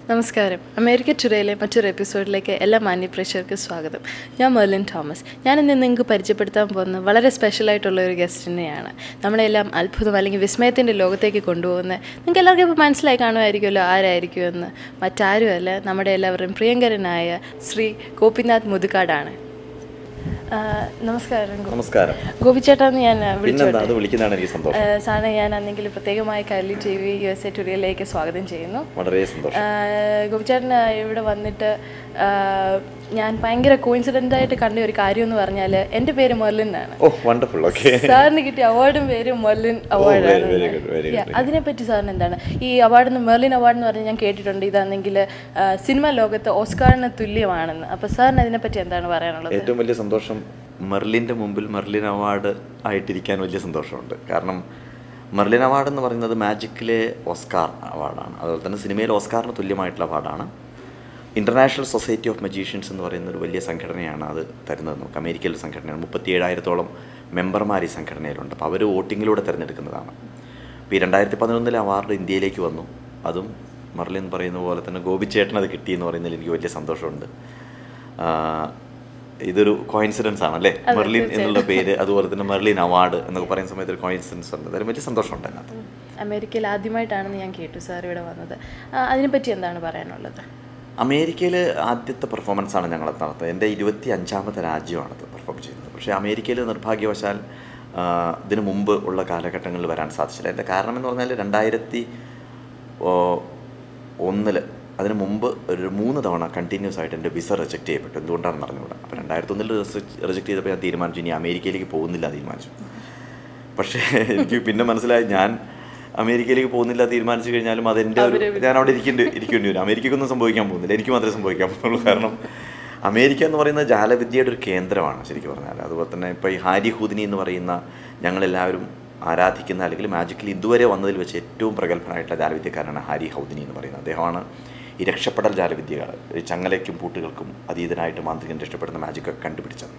നമസ്കാരം അമേരിക്ക ടുഡേയിലെ മറ്റൊരു എപ്പിസോഡിലേക്ക് എല്ലാ മാന്യപ്രേക്ഷകർക്ക് സ്വാഗതം ഞാൻ മെർലിൻ തോമസ് ഞാനിന്ന് നിങ്ങൾക്ക് പരിചയപ്പെടുത്താൻ പോകുന്ന വളരെ സ്പെഷ്യലായിട്ടുള്ള ഒരു ഗസ്റ്റിനെയാണ് നമ്മളെല്ലാം അത്ഭുതം അല്ലെങ്കിൽ വിസ്മയത്തിൻ്റെ ലോകത്തേക്ക് കൊണ്ടുപോകുന്ന നിങ്ങൾക്ക് എല്ലാവർക്കും ഇപ്പോൾ മനസ്സിലായി കാണുമായിരിക്കുമല്ലോ ആരായിരിക്കും എന്ന് മറ്റാരുമല്ല നമ്മുടെ എല്ലാവരുടെയും പ്രിയങ്കരനായ ശ്രീ ഗോപിനാഥ് മുതുകാടാണ് ആ, നമസ്കാരം ഗോ- നമസ്കാരം ഗോപിച്ചേട്ടാന്ന് ഞാൻ വിളിച്ചു പിന്നെന്താ അത് വിളിക്കുന്നതാണ് എനിക്ക് സന്തോഷം സാറിനെ ഞാൻ അന്നെങ്കിൽ പ്രത്യേകമായി Kairali T V U S A ടുഡിയയിലേക്ക് സ്വാഗതം ചെയ്യുന്നു വളരെ സന്തോഷം ഗോപിച്ചേട്ടൻ ഇവിടെ വന്നിട്ട് ആ, ഞാൻ ഭയങ്കര കോയിൻസിഡൻ്റ് ആയിട്ട് കണ്ട ഒരു കാര്യം എന്ന് പറഞ്ഞാൽ എൻ്റെ പേര് മെർലിൻ എന്നാണ് ഓ വണ്ടർഫുൾ ഓക്കെ സാറിന് കിട്ടിയ അവാർഡും പേര് Merlin very, very good, very അവാർഡാണ് good. അതിനെപ്പറ്റി സാറിന് എന്താണ് ഈ അവാർഡ് മെർലിൻ അവാർഡ് എന്ന് പറഞ്ഞാൽ ഞാൻ കേട്ടിട്ടുണ്ട് ഇതാണെങ്കിൽ സിനിമ ലോകത്ത് ഓസ്കാറിന് തുല്യമാണെന്ന് അപ്പോൾ സാറിന് അതിനെപ്പറ്റി എന്താണ് പറയാനുള്ളത് ഏറ്റവും വലിയ സന്തോഷം മെർലിൻ്റെ മുമ്പിൽ മെർലിൻ അവാർഡ് ആയിട്ടിരിക്കാൻ വലിയ സന്തോഷമുണ്ട് കാരണം മെർലിൻ അവാർഡ് എന്ന് പറയുന്നത് മാജിക്കിലെ ഓസ്കാർ അവാർഡാണ് അതുപോലെ തന്നെ സിനിമയിൽ ഓസ്കാറിന് തുല്യമായിട്ടുള്ള അവാർഡാണ് ഇൻ്റർനാഷണൽ സൊസൈറ്റി ഓഫ് മജീഷ്യൻസ് എന്ന് പറയുന്ന ഒരു വലിയ സംഘടനയാണ് അത് തരുന്നത് നമുക്ക് അമേരിക്കയിലെ സംഘടനയാണ് മുപ്പത്തി ഏഴായിരത്തോളം മെമ്പർമാർ ഈ സംഘടനയിലുണ്ട് അപ്പോൾ അവർ വോട്ടിങ്ങിലൂടെ തിരഞ്ഞെടുക്കുന്നതാണ് അപ്പോൾ ഈ രണ്ടായിരത്തി പതിനൊന്നിലെ അവാർഡ് ഇന്ത്യയിലേക്ക് വന്നു അതും മെർലിൻ പറയുന്ന പോലെ തന്നെ ഗോപിച്ചേട്ടൻ അത് കിട്ടി എന്ന് പറയുന്നതിൽ എനിക്ക് വലിയ സന്തോഷമുണ്ട് ആ, ഇതൊരു കോയിൻസിഡൻസ് ആണ് അല്ലേ മെർലിൻ എന്നുള്ള പേര് അതുപോലെ തന്നെ മെർലിൻ അവാർഡ് എന്നൊക്കെ പറയുന്ന സമയത്ത് ഒരു കോയിൻസിഡൻസ് ഉണ്ട് അതൊരു വലിയ സന്തോഷമുണ്ട് അതിനകത്ത് അമേരിക്കയിൽ ആദ്യമായിട്ടാണെന്ന് ഞാൻ കേട്ടു സാർ ഇവിടെ വന്നത് ആ, അതിനെപ്പറ്റി എന്താണ് പറയാനുള്ളത് അമേരിക്കയിൽ ആദ്യത്തെ പെർഫോമൻസ് ആണ് ഞങ്ങൾ നടത്തുന്നത് എൻ്റെ ഇരുപത്തി അഞ്ചാമത്തെ രാജ്യമാണത് പെർഫോം ചെയ്യുന്നത് പക്ഷേ അമേരിക്കയിൽ നിർഭാഗ്യവശാൽ ആ, ഇതിനു മുമ്പ് ഉള്ള കാലഘട്ടങ്ങളിൽ വരാൻ സാധിച്ചില്ല എൻ്റെ കാരണം എന്ന് പറഞ്ഞാൽ രണ്ടായിരത്തി ഒന്നിൽ അതിന് മുമ്പ് ഒരു മൂന്ന് തവണ കണ്ടിന്യൂസ് ആയിട്ട് എൻ്റെ വിസ റിജക്റ്റ് ചെയ്യപ്പെട്ടു എന്തുകൊണ്ടാണെന്ന് അറിഞ്ഞുകൂടാ അപ്പോൾ രണ്ടായിരത്തി ഒന്നിൽ റിജക്റ്റ് ചെയ്തപ്പോൾ ഞാൻ തീരുമാനിച്ചു ഇനി അമേരിക്കയിലേക്ക് പോകുന്നില്ല തീരുമാനിച്ചു പക്ഷേ എനിക്ക് പിന്നെ മനസ്സിലായി ഞാൻ അമേരിക്കയിലേക്ക് പോകുന്നില്ല തീരുമാനിച്ചു കഴിഞ്ഞാലും അതെൻ്റെ ഒരു ഞാൻ അവിടെ ഇരിക്കേണ്ടി ഇരിക്കേണ്ടി വരും അമേരിക്കയ്ക്കൊന്നും സംഭവിക്കാൻ പോകുന്നില്ല എനിക്ക് മാത്രമേ സംഭവിക്കാൻ പോകുന്നുള്ളൂ കാരണം അമേരിക്ക എന്ന് പറയുന്നത് ജാലവിദ്യയുടെ ഒരു കേന്ദ്രമാണ് ശരിക്കും പറഞ്ഞാൽ അതുപോലെ തന്നെ ഇപ്പോൾ ഈ ഹാരി ഹൂദിനി എന്ന് പറയുന്ന ഞങ്ങളെല്ലാവരും ആരാധിക്കുന്ന അല്ലെങ്കിൽ മാജിക്കിൽ ഇതുവരെ വന്നതിൽ വെച്ച് ഏറ്റവും പ്രഗത്ഭനായിട്ടുള്ള ജാലവിദ്യക്കാരനാണ് ഹാരി ഹൗദിനി എന്ന് പറയുന്നത് അദ്ദേഹമാണ് ഈ രക്ഷപ്പെടൽ ജാലവിദ്യകൾ ഈ ചങ്ങലയ്ക്കും പൂട്ടുകൾക്കും അതീതനായിട്ട് മാന്ത്രികൻ രക്ഷപ്പെടുന്ന മാജിക്കൊക്കെ കണ്ടുപിടിച്ചത്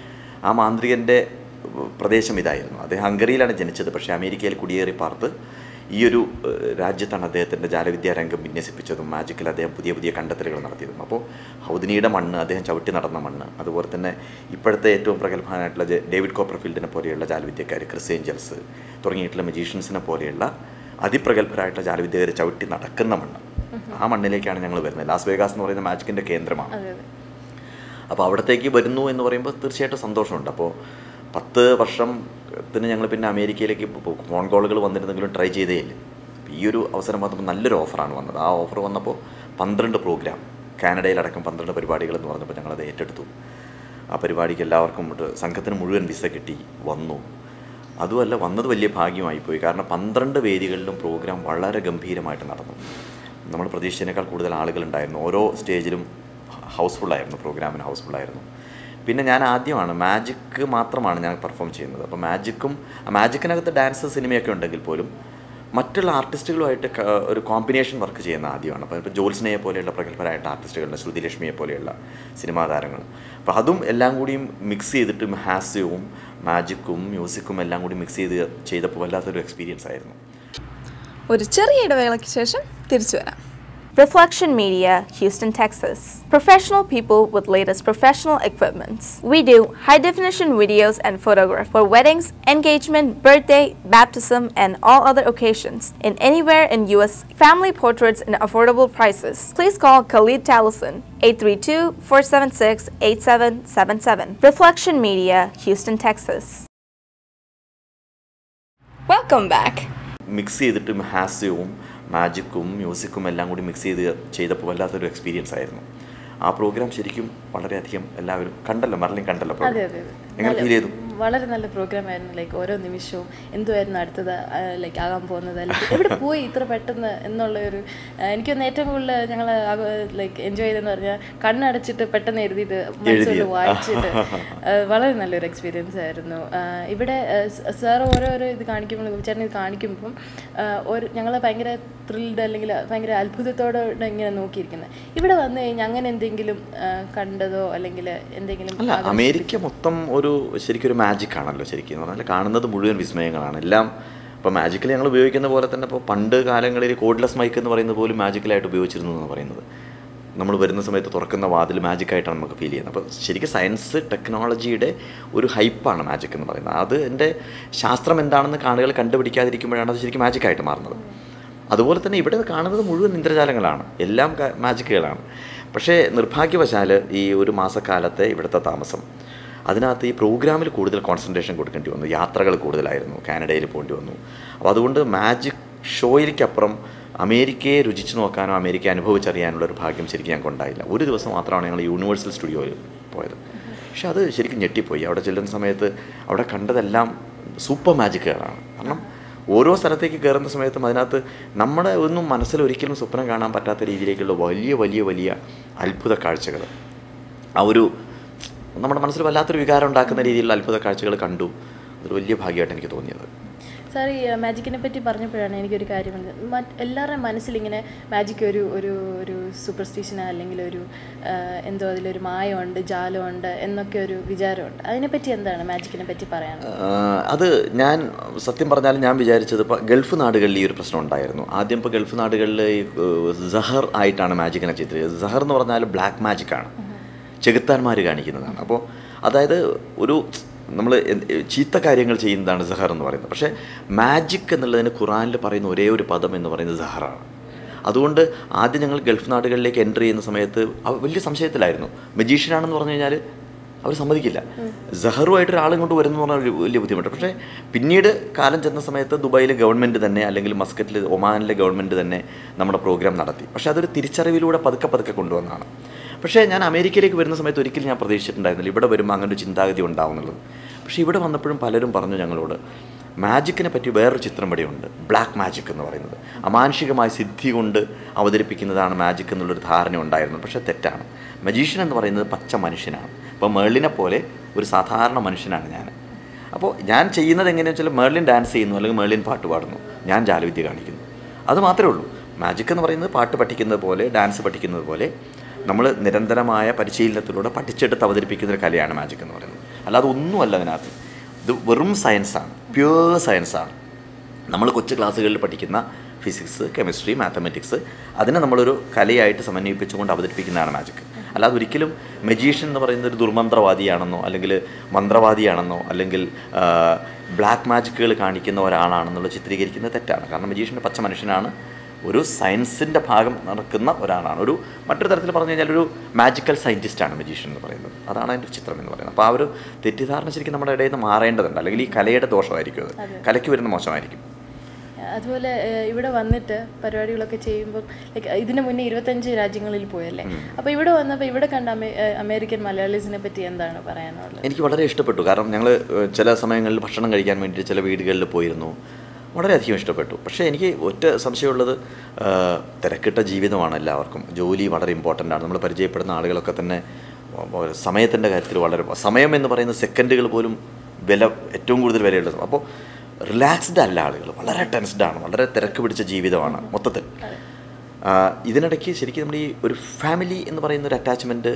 ആ മാന്ത്രികൻ്റെ പ്രദേശം ഇതായിരുന്നു അദ്ദേഹം ഹംഗറിയിലാണ് ജനിച്ചത് പക്ഷേ അമേരിക്കയിൽ കുടിയേറി പാർത്ത് ഈ ഒരു ഏഹ്, രാജ്യത്താണ് അദ്ദേഹത്തിൻ്റെ ജാലവിദ്യാ രംഗം വിന്യസിപ്പിച്ചതും മാജിക്കിൽ അദ്ദേഹം പുതിയ പുതിയ കണ്ടെത്തലുകൾ നടത്തിയതും അപ്പോൾ ഹൗദിനിയുടെ മണ്ണ് അദ്ദേഹം ചവിട്ടി നടന്ന മണ്ണ് അതുപോലെ തന്നെ ഇപ്പോഴത്തെ ഏറ്റവും പ്രഗത്ഭനായിട്ടുള്ള ജെ- ഡേവിഡ് കോപ്പർഫീൽഡിനെ പോലെയുള്ള ജാലവിദ്യക്കാർ ക്രിസ് ഏഞ്ചൽസ് തുടങ്ങിയിട്ടുള്ള മജീഷ്യൻസിനെ പോലെയുള്ള അതിപ്രഗത്ഭരായിട്ടുള്ള ജാലവിദ്യകാരെ ചവിട്ടി നടക്കുന്ന മണ്ണ് ആ മണ്ണിലേക്കാണ് ഞങ്ങൾ വരുന്നത് ലാസ് വേഗാസ് എന്ന് പറയുന്ന മാജിക്കിൻ്റെ കേന്ദ്രമാണ് അതെ അതെ അപ്പോൾ അവിടത്തേക്ക് വരുന്നു എന്ന് പറയുമ്പോൾ തീർച്ചയായിട്ടും സന്തോഷമുണ്ട് അപ്പോൾ പത്ത് വർഷത്തിന് ഞങ്ങൾ പിന്നെ അമേരിക്കയിലേക്ക് പോ- ഫോൺ കോളുകൾ വന്നിരുന്നെങ്കിലും ട്രൈ ചെയ്തേ ഇല്ല അപ്പോൾ ഈ ഒരു അവസരം വന്നപ്പോൾ നല്ലൊരു ഓഫറാണ് വന്നത് ആ ഓഫർ വന്നപ്പോൾ പന്ത്രണ്ട് പ്രോഗ്രാം കാനഡയിലടക്കം പന്ത്രണ്ട് പരിപാടികൾ എന്ന് പറഞ്ഞപ്പോൾ ഞങ്ങളത് ഏറ്റെടുത്തു ആ പരിപാടിക്ക് എല്ലാവർക്കും ഒരു സംഘത്തിന് മുഴുവൻ വിസ കിട്ടി വന്നു അതുമല്ല വന്നത് വലിയ ഭാഗ്യമായി പോയി കാരണം പന്ത്രണ്ട് വേദികളിലും പ്രോഗ്രാം വളരെ ഗംഭീരമായിട്ട് നടന്നു നമ്മൾ പ്രതീക്ഷിച്ചതിനേക്കാൾ കൂടുതൽ ആളുകളുണ്ടായിരുന്നു ഓരോ സ്റ്റേജിലും ഹൗസ്ഫുള്ളായിരുന്നു പ്രോഗ്രാമിന് ഹൗസ്ഫുള്ളായിരുന്നു പിന്നെ ഞാൻ ആദ്യമാണ് മാജിക്ക് മാത്രമാണ് ഞാൻ പെർഫോം ചെയ്യുന്നത് അപ്പോൾ മാജിക്കും മാജിക്കിനകത്ത് ഡാൻസ് സിനിമയൊക്കെ ഉണ്ടെങ്കിൽ പോലും മറ്റുള്ള ആർട്ടിസ്റ്റുകളുമായിട്ട് ക- ഒരു കോമ്പിനേഷൻ വർക്ക് ചെയ്യുന്ന ആദ്യമാണ് അപ്പോൾ ഇപ്പോൾ ജോത്സ്നയെ പോലെയുള്ള പ്രഗത്ഭരായിട്ട് ആർട്ടിസ്റ്റുകളുടെ ശ്രുതി ലക്ഷ്മിയെ പോലെയുള്ള സിനിമാ താരങ്ങൾ അപ്പോൾ അതും എല്ലാം കൂടിയും മിക്സ് ചെയ്തിട്ട് ഹാസ്യവും മാജിക്കും മ്യൂസിക്കും എല്ലാം കൂടി മിക്സ് ചെയ്ത് ചെയ്തപ്പോൾ വല്ലാത്തൊരു എക്സ്പീരിയൻസ് ആയിരുന്നു ഒരു ചെറിയ ഇടവേളയ്ക്ക് ശേഷം തിരിച്ചു വരാം Reflection Media, Houston, Texas. Professional people with latest professional equipment. We do high definition videos and photograph for weddings, engagement, birthday, baptism, and all other occasions in anywhere in US. Family portraits in affordable prices. Please call Khalid Talison 832-476-8777. Reflection Media, Houston, Texas. Welcome back mix ചെയ്തിട്ട് ഹാസ്യവും മാജിക്കും മ്യൂസിക്കും എല്ലാം കൂടി mix ചെയ്ത് ചെയ്തപ്പോൾ വല്ലാത്തൊരു experience ആയിരുന്നു ആ പ്രോഗ്രാം ശരിക്കും വളരെയധികം എല്ലാവരും കണ്ടല്ലോ മറലിൻ കണ്ടല്ലോ അതെ program. അതെ അതെ എങ്ങനെ നല്ല- ഫീൽ ചെയ്തു വളരെ നല്ല പ്രോഗ്രാം ആയിരുന്നു ലൈക്ക് ഓരോ നിമിഷവും എന്തുമായിരുന്നു അടുത്തത് ലൈക്ക് ആകാൻ പോകുന്നത് അല്ലെങ്കിൽ എവിടെ പോയി ഇത്ര പെട്ടെന്ന് എന്നുള്ള ഒരു എനിക്കൊന്ന് ഏറ്റവും കൂടുതൽ ഞങ്ങൾ ലൈക്ക് എൻജോയ് ചെയ്തെന്ന് പറഞ്ഞാൽ കണ്ണടച്ചിട്ട് പെട്ടെന്ന് എഴുതിയിട്ട് മനസ്സുകൊണ്ട് എഴുതിയത്. വായിച്ചിട്ട് ആ, വളരെ നല്ലൊരു എക്സ്പീരിയൻസ് ആയിരുന്നു ആ, ഇവിടെ സാർ ഓരോരോ ഇത് കാണിക്കുമ്പോൾ ചേട്ടൻ ഇത് കാണിക്കുമ്പം ആ, ഒരു ഞങ്ങൾ ഭയങ്കര ത്രിൽഡ് അല്ലെങ്കിൽ ഭയങ്കര അത്ഭുതത്തോടെ ഇങ്ങനെ നോക്കിയിരിക്കുന്നത് ഇവിടെ വന്നു കഴിഞ്ഞാൽ അങ്ങനെ എന്തെങ്കിലും ആ, കണ്ടതോ അല്ലെങ്കിൽ എന്തെങ്കിലും അല്ല അമേരിക്ക മൊത്തം ഒരു ശരിക്കും ഒരു മാജിക് ആണല്ലോ ശരിക്കും എന്ന് പറഞ്ഞാൽ കാണുന്നത് മുഴുവൻ വിസ്മയങ്ങളാണ് എല്ലാം അപ്പോൾ മാജിക്കൽ ഞങ്ങൾ ഉപയോഗിക്കുന്ന പോലെ തന്നെ ഇപ്പോൾ പണ്ട് കാലങ്ങളിൽ കോഡ്ലെസ് മൈക്ക് എന്ന് പറയുന്നത് പോലും മാജിക്കലായിട്ട് ഉപയോഗിച്ചിരുന്നു എന്ന് പറയുന്നത് നമ്മൾ വരുന്ന സമയത്ത് തുറക്കുന്ന വാതിൽ മാജിക്കായിട്ടാണ് നമുക്ക് ഫീൽ ചെയ്യുന്നത് അപ്പോൾ ശരിക്കും സയൻസ് ടെക്നോളജിയുടെ ഒരു ഹൈപ്പാണ് മാജിക് എന്ന് പറയുന്നത് അത് എൻ്റെ ശാസ്ത്രം എന്താണെന്ന് കാണുകൾ കണ്ടുപിടിക്കാതിരിക്കുമ്പോഴാണ് അത് ശരിക്കും മാജിക്കായിട്ട് മാറുന്നത് അതുപോലെ തന്നെ ഇവിടെ കാണുന്നത് മുഴുവൻ ഇന്ദ്രജാലങ്ങളാണ് എല്ലാം ക- മാജിക്കുകളാണ് പക്ഷേ നിർഭാഗ്യവശാൽ ഈ ഒരു മാസക്കാലത്തെ ഇവിടുത്തെ താമസം അതിനകത്ത് ഈ പ്രോഗ്രാമിൽ കൂടുതൽ കോൺസെൻട്രേഷൻ കൊടുക്കേണ്ടി വന്നു യാത്രകൾ കൂടുതലായിരുന്നു കാനഡയിൽ പോകേണ്ടി വന്നു അപ്പോൾ അതുകൊണ്ട് മാജിക് ഷോയിലേക്കപ്പുറം അമേരിക്കയെ രുചിച്ച് നോക്കാനോ അമേരിക്ക അനുഭവിച്ചറിയാനുള്ള ഒരു ഭാഗ്യം ശരിക്കും ഞങ്ങൾക്ക് ഉണ്ടായില്ല ഒരു ദിവസം മാത്രമാണ് ഞങ്ങൾ യൂണിവേഴ്സൽ സ്റ്റുഡിയോയിൽ പോയത് പക്ഷെ അത് ശരിക്കും ഞെട്ടിപ്പോയി അവിടെ ചെല്ലുന്ന സമയത്ത് അവിടെ കണ്ടതെല്ലാം സൂപ്പർ മാജിക്കുകളാണ് കാരണം ഓരോ സ്ഥലത്തേക്ക് കയറുന്ന സമയത്തും അതിനകത്ത് നമ്മുടെ ഒന്നും മനസ്സിൽ ഒരിക്കലും സ്വപ്നം കാണാൻ പറ്റാത്ത രീതിയിലേക്കുള്ള വലിയ വലിയ വലിയ അത്ഭുത കാഴ്ചകൾ ആ ഒരു നമ്മുടെ മനസ്സിൽ വല്ലാത്തൊരു വികാരം ഉണ്ടാക്കുന്ന രീതിയിലുള്ള അത്ഭുത കാഴ്ചകൾ കണ്ടു അതൊരു വലിയ ഭാഗ്യമായിട്ട് എനിക്ക് തോന്നിയത് സാർ ഈ മാജിക്കിനെ പറ്റി പറഞ്ഞപ്പോഴാണ് എനിക്കൊരു കാര്യം മനസ്സിലായത്. മറ്റ് എല്ലാവരുടെയും മനസ്സിലിങ്ങനെ മാജിക് ഒരു ഒരു ഒരു സൂപ്പർസ്റ്റിഷൻ അല്ലെങ്കിൽ ഒരു ആ, എന്തോ അതിലൊരു മായമുണ്ട് ജാലമുണ്ട് എന്നൊക്കെ ഒരു വിചാരമുണ്ട് അതിനെപ്പറ്റി എന്താണ് മാജിക്കിനെ പറ്റി പറയാനുള്ളത് ആഹ് അത് ഞാൻ സത്യം പറഞ്ഞാൽ ഞാൻ വിചാരിച്ചത് ഇപ്പോൾ ഗൾഫ് നാടുകളിൽ ഈ ഒരു പ്രശ്നം ഉണ്ടായിരുന്നു ആദ്യം ഇപ്പോൾ ഗൾഫ് നാടുകളിൽ ഈ ഏഹ്, സഹർ ആയിട്ടാണ് മാജിക്കിനെ ചിത്രീകരിച്ചത് സഹർ എന്ന് പറഞ്ഞാൽ ബ്ലാക്ക് മാജിക്കാണ് ചെകുത്താന്മാർ കാണിക്കുന്നതാണ് അപ്പോൾ അതായത് ഒരു നമ്മൾ ചീത്ത കാര്യങ്ങൾ ചെയ്യുന്നതാണ് സഹർ എന്ന് പറയുന്നത് പക്ഷേ മാജിക് എന്നുള്ളതിന് ഖുറാനിൽ പറയുന്ന ഒരേ ഒരു പദം എന്ന് പറയുന്നത് സഹറാണ് അതുകൊണ്ട് ആദ്യം ഞങ്ങൾ ഗൾഫ് നാടുകളിലേക്ക് എൻ്റർ ചെയ്യുന്ന സമയത്ത് അവ- വലിയ സംശയത്തിലായിരുന്നു മജീഷ്യനാണെന്ന് പറഞ്ഞു കഴിഞ്ഞാൽ അവർ സമ്മതിക്കില്ല സഹറുമായിട്ട് ഒരാളും കൊണ്ട് വരുന്നു പറഞ്ഞാൽ ഒരു വലിയ ബുദ്ധിമുട്ട് പക്ഷേ പിന്നീട് കാലം ചെന്ന സമയത്ത് ദുബായിലെ ഗവൺമെൻറ് തന്നെ അല്ലെങ്കിൽ മസ്കറ്റിൽ ഒമാനിലെ ഗവൺമെൻറ് തന്നെ നമ്മുടെ പ്രോഗ്രാം നടത്തി പക്ഷേ അതൊരു തിരിച്ചറിവിലൂടെ പതുക്കെ പതുക്കെ കൊണ്ടുവന്നതാണ് പക്ഷേ ഞാൻ അമേരിക്കയിലേക്ക് വരുന്ന സമയത്ത് ഒരിക്കലും ഞാൻ പ്രതീക്ഷിച്ചിട്ടുണ്ടായിരുന്നില്ല ഇവിടെ വരുമ്പോൾ അങ്ങനെ ഒരു ചിന്താഗതി ഉണ്ടാവുന്നുള്ളത് പക്ഷേ ഇവിടെ വന്നപ്പോഴും പലരും പറഞ്ഞു ഞങ്ങളോട് മാജിക്കിനെ പറ്റി വേറൊരു ചിത്രം ഇവിടെയുണ്ട് ബ്ലാക്ക് മാജിക് എന്ന് പറയുന്നത് അമാനുഷികമായ സിദ്ധി കൊണ്ട് അവതരിപ്പിക്കുന്നതാണ് മാജിക് എന്നുള്ളൊരു ധാരണ ഉണ്ടായിരുന്നു പക്ഷേ തെറ്റാണ് മജീഷ്യൻ എന്ന് പറയുന്നത് പച്ച മനുഷ്യനാണ് അപ്പോൾ മേളിനെ പോലെ ഒരു സാധാരണ മനുഷ്യനാണ് ഞാൻ അപ്പോൾ ഞാൻ ചെയ്യുന്നത് എങ്ങനെയാണെന്ന് വെച്ചാൽ മേർലിൻ ഡാൻസ് ചെയ്യുന്നു അല്ലെങ്കിൽ മേർലിൻ പാട്ട് പാടുന്നു ഞാൻ ജാലവിദ്യ കാണിക്കുന്നു അത് മാത്രമേ ഉള്ളൂ മാജിക് എന്ന് പറയുന്നത് പാട്ട് പഠിക്കുന്നത് പോലെ ഡാൻസ് പഠിക്കുന്നത് പോലെ നമ്മൾ നിരന്തരമായ പരിശീലനത്തിലൂടെ പഠിച്ചെടുത്ത് അവതരിപ്പിക്കുന്ന ഒരു കലയാണ് മാജിക് എന്ന് പറയുന്നത് അല്ലാതെ ഒന്നുമല്ല അതിനകത്ത് ഇത് വെറും സയൻസാണ് പ്യുവർ സയൻസാണ് നമ്മൾ കൊച്ചു ക്ലാസ്സുകളിൽ പഠിക്കുന്ന ഫിസിക്സ് കെമിസ്ട്രി മാത്തമെറ്റിക്സ് അതിനെ നമ്മളൊരു കലയായിട്ട് സമന്വയിപ്പിച്ചുകൊണ്ട് അവതരിപ്പിക്കുന്നതാണ് മാജിക് അല്ലാതെ ഒരിക്കലും മജീഷ്യൻ എന്ന് പറയുന്നത് ഒരു ദുർമന്ത്രവാദിയാണെന്നോ അല്ലെങ്കിൽ മന്ത്രവാദിയാണെന്നോ അല്ലെങ്കിൽ ബ്ലാക്ക് മാജിക്കുകൾ കാണിക്കുന്ന ഒരാളാണെന്നുള്ള ചിത്രീകരിക്കുന്നത് തെറ്റാണ് കാരണം മജീഷ്യൻ പച്ച മനുഷ്യനാണ് ഒരു സയൻസിൻ്റെ ഭാഗം നടക്കുന്ന ഒരാളാണ് ഒരു മറ്റൊരു തരത്തിൽ പറഞ്ഞു കഴിഞ്ഞാൽ ഒരു മാജിക്കൽ സയൻറ്റിസ്റ്റാണ് മജീഷ്യൻ എന്ന് പറയുന്നത് അതാണ് അതിൻ്റെ ചിത്രം എന്ന് പറയുന്നത് അപ്പോൾ ആ ഒരു തെറ്റിദ്ധാരണ ശരിക്കും നമ്മുടെ ഇടയിൽ നിന്ന് മാറേണ്ടതുണ്ട് അല്ലെങ്കിൽ ഈ കലയുടെ ദോഷമായിരിക്കും അത് കലയ്ക്ക് വരുന്ന മോശമായിരിക്കും അതുപോലെ ഏഹ്, ഇവിടെ വന്നിട്ട് പരിപാടികളൊക്കെ ചെയ്യുമ്പോൾ ലൈക്ക് ഇതിന് മുന്നേ ഇരുപത്തഞ്ച് രാജ്യങ്ങളിൽ പോയല്ലേ അപ്പോൾ ഇവിടെ വന്നപ്പോൾ ഇവിടെ കണ്ട അമേ- ഏഹ്, അമേരിക്കൻ മലയാളീസിനെ പറ്റി എന്താണ് പറയാനുള്ളത് എനിക്ക് വളരെ ഇഷ്ടപ്പെട്ടു കാരണം ഞങ്ങൾ ചില സമയങ്ങളിൽ ഭക്ഷണം കഴിക്കാൻ വേണ്ടിയിട്ട് ചില വീടുകളിൽ പോയിരുന്നു വളരെയധികം ഇഷ്ടപ്പെട്ടു പക്ഷേ എനിക്ക് ഒറ്റ സംശയമുള്ളത് ആ, തിരക്കിട്ട ജീവിതമാണ് എല്ലാവർക്കും ജോലി വളരെ ഇമ്പോർട്ടൻ്റ് ആണ് നമ്മൾ പരിചയപ്പെടുന്ന ആളുകളൊക്കെ തന്നെ സമയത്തിൻ്റെ കാര്യത്തിൽ വളരെ സമയം എന്ന് പറയുന്ന സെക്കൻഡുകൾ പോലും വില ഏറ്റവും കൂടുതൽ വിലയുള്ളത് അപ്പോൾ റിലാക്സ്ഡ് അല്ല ആളുകൾ വളരെ ടെൻസ്ഡ് ആണ് വളരെ തിരക്ക് പിടിച്ച ജീവിതമാണ് മൊത്തത്തിൽ ആ, ഇതിനിടയ്ക്ക് ശരിക്കും നമ്മുടെ ഈ ഒരു ഫാമിലി എന്ന് പറയുന്ന ഒരു അറ്റാച്ച്മെൻറ്റ്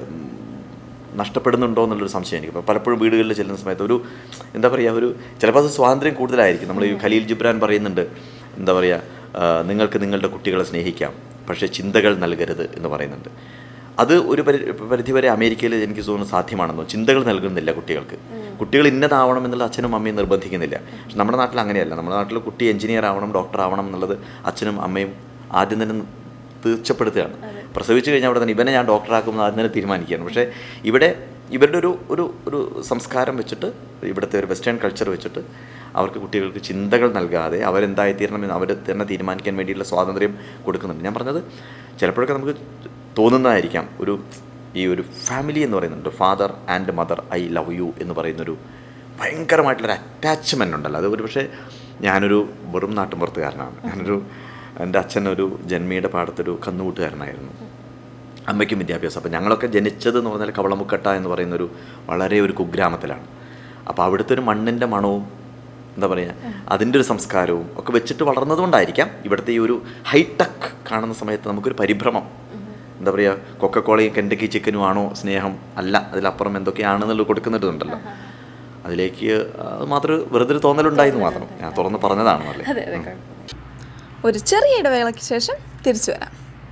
നഷ്ടപ്പെടുന്നുണ്ടോ എന്നുള്ളൊരു സംശയം എനിക്ക് ഇപ്പോൾ പലപ്പോഴും വീടുകളിൽ ചെല്ലുന്ന സമയത്ത് ഒരു എന്താ പറയുക ഒരു ചിലപ്പോൾ അത് സ്വാതന്ത്ര്യം കൂടുതലായിരിക്കും നമ്മൾ ഈ ഖലീൽ ജിബ്രാൻ പറയുന്നുണ്ട് എന്താ പറയുക ആ, നിങ്ങൾക്ക് നിങ്ങളുടെ കുട്ടികളെ സ്നേഹിക്കാം പക്ഷേ ചിന്തകൾ നൽകരുത് എന്ന് പറയുന്നുണ്ട് അത് ഒരു പരി പരിധിവരെ അമേരിക്കയിൽ എനിക്ക് തോന്നുന്നു സാധ്യമാണെന്നോ ചിന്തകൾ നൽകുന്നില്ല കുട്ടികൾക്ക് കുട്ടികൾ ഇന്നതാവണം എന്നുള്ള അച്ഛനും അമ്മയും നിർബന്ധിക്കുന്നില്ല പക്ഷെ നമ്മുടെ നാട്ടിൽ അങ്ങനെയല്ല നമ്മുടെ നാട്ടിൽ കുട്ടി എഞ്ചിനീയർ ആവണം ഡോക്ടർ ആവണം എന്നുള്ളത് അച്ഛനും അമ്മയും ആദ്യം തന്നെ തീർച്ചപ്പെടുത്തുകയാണ് പ്രസവിച്ച് കഴിഞ്ഞാൽ അവിടെ തന്നെ ഇവനെ ഞാൻ ഡോക്ടറാക്കുമെന്ന് ആദ്യം തന്നെ തീരുമാനിക്കുകയാണ് പക്ഷേ ഇവിടെ ഇവരുടെ ഒരു ഒരു ഒരു സംസ്കാരം വെച്ചിട്ട് ഇവിടുത്തെ ഒരു വെസ്റ്റേൺ കൾച്ചർ വെച്ചിട്ട് അവർക്ക് കുട്ടികൾക്ക് ചിന്തകൾ നൽകാതെ അവരെന്തായിത്തീരണമെന്ന് അവർ തന്നെ തീരുമാനിക്കാൻ വേണ്ടിയുള്ള സ്വാതന്ത്ര്യം കൊടുക്കുന്നുണ്ട് ഞാൻ പറഞ്ഞത് ചിലപ്പോഴൊക്കെ നമുക്ക് തോന്നുന്നതായിരിക്കാം ഒരു ഈ ഒരു ഫാമിലി എന്ന് പറയുന്നുണ്ട് father and mother I love you എന്ന് പറയുന്നൊരു ഭയങ്കരമായിട്ടുള്ളൊരു അറ്റാച്ച്മെൻ്റ് ഉണ്ടല്ലോ അത് ഒരു പക്ഷേ ഞാനൊരു വെറും നാട്ടുമ്പുറത്തുകാരനാണ് ഞാനൊരു എൻ്റെ അച്ഛൻ ഒരു ജന്മിയുടെ പാടത്തൊരു കന്നുകൂട്ടുകാരനായിരുന്നു അമ്മയ്ക്കും വിദ്യാഭ്യാസം അപ്പോൾ ഞങ്ങളൊക്കെ ജനിച്ചത് എന്ന് പറഞ്ഞാൽ കവളമുക്കട്ട എന്ന് പറയുന്നൊരു വളരെ ഒരു കുഗ്രാമത്തിലാണ് അപ്പോൾ അവിടുത്തെ ഒരു മണ്ണിൻ്റെ മണവും എന്താ പറയുക അതിൻ്റെ ഒരു സംസ്കാരവും ഒക്കെ വെച്ചിട്ട് വളർന്നതുകൊണ്ടായിരിക്കാം ഇവിടുത്തെ ഈ ഒരു ഹൈടെക് കാണുന്ന സമയത്ത് നമുക്കൊരു പരിഭ്രമം എന്താ പറയുക കൊക്കക്കോളയും കെൻഡക്കി ചിക്കനും ആണോ സ്നേഹം അല്ല അതിലപ്പുറം എന്തൊക്കെയാണെന്നുള്ളത് കൊടുക്കുന്നുണ്ടല്ലോ അതിലേക്ക് അത് മാത്രം വെറുതെ ഒരു തോന്നലുണ്ടായിരുന്നു മാത്രം ഞാൻ തുറന്ന് പറഞ്ഞതാണ് അല്ലേ അതെ അതെ കുഴപ്പമില്ല. ഒരു ചെറിയ ഇടവേളയ്ക്ക് ശേഷം തിരിച്ചു വരാം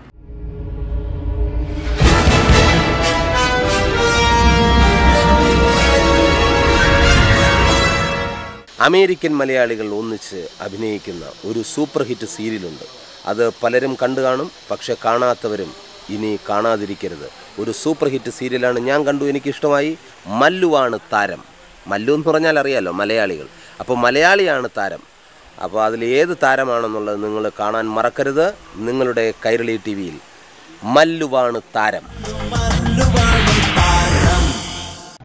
അമേരിക്കൻ മലയാളികൾ ഒന്നിച്ച് അഭിനയിക്കുന്ന ഒരു സൂപ്പർ ഹിറ്റ് സീരിയലുണ്ട് അത് പലരും കണ്ടു കാണും പക്ഷെ കാണാത്തവരും ഇനി കാണാതിരിക്കരുത് ഒരു സൂപ്പർ ഹിറ്റ് സീരിയലാണ് ഞാൻ കണ്ടു എനിക്കിഷ്ടമായി മല്ലുവാണ് താരം മല്ലു എന്ന് പറഞ്ഞാൽ അറിയാലോ മലയാളികൾ അപ്പോൾ മലയാളിയാണ് താരം അപ്പോൾ അതിൽ ഏത് താരമാണെന്നുള്ളത് നിങ്ങൾ കാണാൻ മറക്കരുത് നിങ്ങളുടെ കൈരളി ടി വിയിൽ മല്ലുവാണ് താരം മല്ലുവാണ്